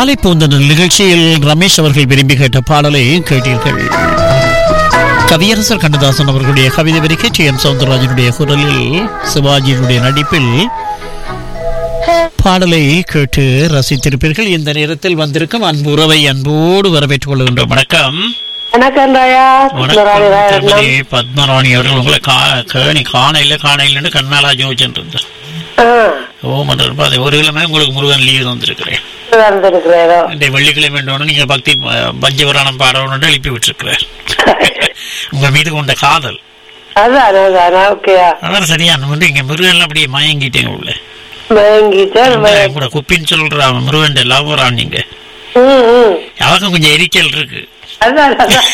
காலை பூந்தனர் நிகழ்ச்சியில் ரமேஷ் அவர்கள் விரும்பி கேட்ட பாடலை கேட்டீர்கள் கவியரசர் கண்ணதாசன் அவர்களுடைய கவிதை வரிக்கை டி எம் சவுந்தரராஜனுடைய குரலில் சிவாஜியினுடைய நடிப்பில் பாடலை கேட்டு ரசித்திருப்பீர்கள் இந்த நேரத்தில் வந்திருக்கும் அன்பு உறவை அன்போடு வரவேற்றுக் கொள்கின்றோம் வணக்கம் வணக்கம் ராயா வணக்கம் திருமதி பத்மராணி அவர்கள் உங்களை கா கேணி காணையில் காணையில் கண்ணாலா ஜோதிச்சுட்டு இருந்தேன் ஓ மன்னர் அது ஒரு கிழமை உங்களுக்கு முருகன் லீவ் வந்திருக்கிறேன் வந்திருக்கிறேரோ இந்த வெள்ளிக்கிழமை வேண்டோன்னு நீங்க பக்தி அஹ், பஞ்சபுராணம் பாடணும்னு எழுப்பி விட்டுருக்கிறார் உங்க மீது கொண்ட காதல் அதான் அதான் ஓகேயா அதான் சரியான வந்து இங்க முருகன் அப்படியே மயங்கிட்டேங்க உள்ள மயங்கிட்டேன் மய- கூட குப்பின்னு சொல்ற முருகன் லவ் வரான் நீங்க ம், ம். அவருக்கும் கொஞ்சம் எரிச்சல் இருக்கு அதான் அதான்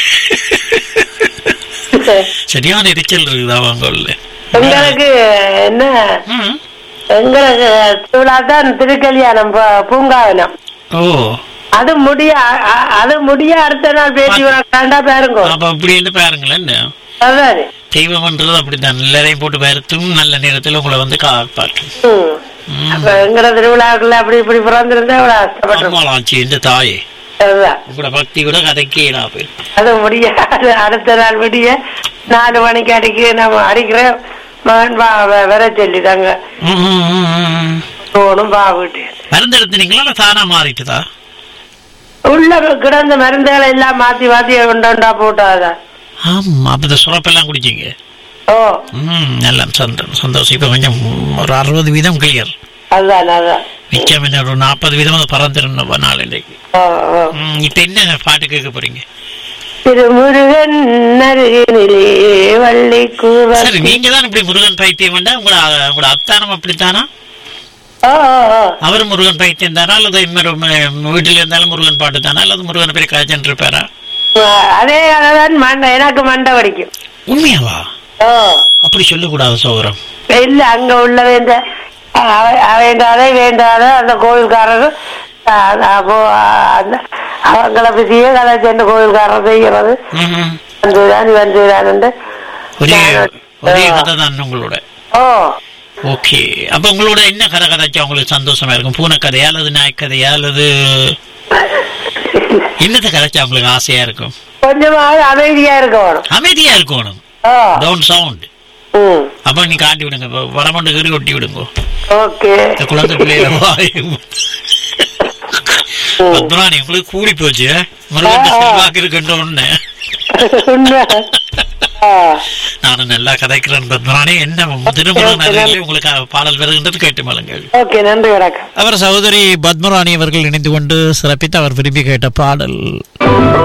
சரியான எரிச்சல் இருக்குது அவங்க உள்ள எங்களுக்கு என்ன ம். எங்களுக்கு திருவிழா தான் திருக்கல்யாணம் ப- பூங்காவனம் ஓ அது முடிய அ- அ- அது முடிய அடுத்த நாள் பேட்டி வேண்டா பாருங்க அப்ப அப்படி என்ன பாருங்களேன் அதான் தெய்வம்ன்றது அப்படித்தான் எல்லாரையும் போட்டு பயத்தும் நல்ல நேரத்தில் உங்களை வந்து காப்பாற்றும் ம். அப்ப எங்கட திருவிழாக்குள்ள அப்படி இப்படி பிறந்திருந்தா அவ்வளவு கஷ்டப்பட்டிருப்போம் அம்மாளாச்சு இந்த தாயே அதுதான் உங்களோட பக்தி கூட கதைக்கே நான் போய் அது முடியாது அடுத்த நாள் விடிய நாலு மணிக்கு அடிக்க நம்ம அடிக்கிற மகன் வா வ- வர சொல்லிட்டாங்க போகணும் பா வீட்டு மருந்து எடுத்துனீங்களா இல்ல தானா மாறிட்டுதா உள்ள கிடந்த மருந்துகளை எல்லாம் மாத்தி மாத்தி உண்டா போட்டாதான் ஆமா அப்ப இந்த சுரப்பெல்லாம் குடிச்சீங்க ஓ ம் நல்ல சந்தோஷம் சந்தோஷம் இப்ப கொஞ்சம் ஒரு அறுபது வீதம் கிளியர் அதான் அதான் மிச்சம் என்ன ஒரு நாற்பது வீதம் அது பறந்துருந்தோம் நாளைக்கு ஓ ஓ ம், இப்ப என்ன பாட்டு கேட்க போறீங்க திருமுருகன் அருகினிலே வள்ளி கூவல் சரி நீங்க தான் இப்படி முருகன் பைத்தியம் வேண்டா உங்களோட உங்களோட அத்தானம் அப்படித்தானா ஓ ஓ, ஓ. அவர் முருகன் பைத்தியம் தானா அல்லது இன்னொரு ம- வீட்டில் இருந்தாலும் முருகன் பாட்டு தானா அல்லது முருகன் பேர் காய்ச்சல் இருப்பாரா அதே அதான் மண்டை எனக்கு மண்டை வடிக்கும் உண்மையாவா ஓ அப்படி சொல்லக்கூடாது சோகரம் இல்ல அங்க உள்ள வேண்ட அவ- வேண்டாத வேண்டாத அந்த கோயில்காரர் அஹ், அப்போ அஹ், அந்த அவங்கள பத்தியே கதை சென்று கோயில்காரர் செய்கிறது ம்ஹும். வந்துதான் வந்துதான் ஒரே ஒரே கதை தான் உங்களோட ஓ ஓகே அப்ப உங்களோட என்ன கதை கதைச்சா உங்களுக்கு சந்தோஷமா இருக்கும் பூனை கதையா அல்லது நாய்க்கதையா அல்லது என்னத்தை கதைச்சா உங்களுக்கு ஆசையா இருக்கும் கொஞ்சமாவது அமைதியா இருக்க வேணும் அமைதியா இருக்கணும் ஓ டவுன் சவுண்ட் ம் அப்ப நீ காட்டி விடுங்க இப்ப வரமண்டு கீறி ஒட்டி விடுங்க ஓகே இந்த குழந்தை பிள்ளைய பத்மராணி உங்களுக்கு கூடி போச்சு முருகன் செல்வாக்கு இருக்கின்ற ஒண்ணு உண்மை ஆ நானும் நல்லா கதைக்கிறேன் பத்மராணி என்ன திருமணம் நிறைய உங்களுக்கு பாடல் வருகின்றது கேட்டு மலங்கள் ஓகே நன்றி வணக்கம் அவர் சகோதரி பத்மராணி அவர்கள் இணைந்து கொண்டு சிறப்பித்து அவர் விரும்பி கேட்ட பாடல்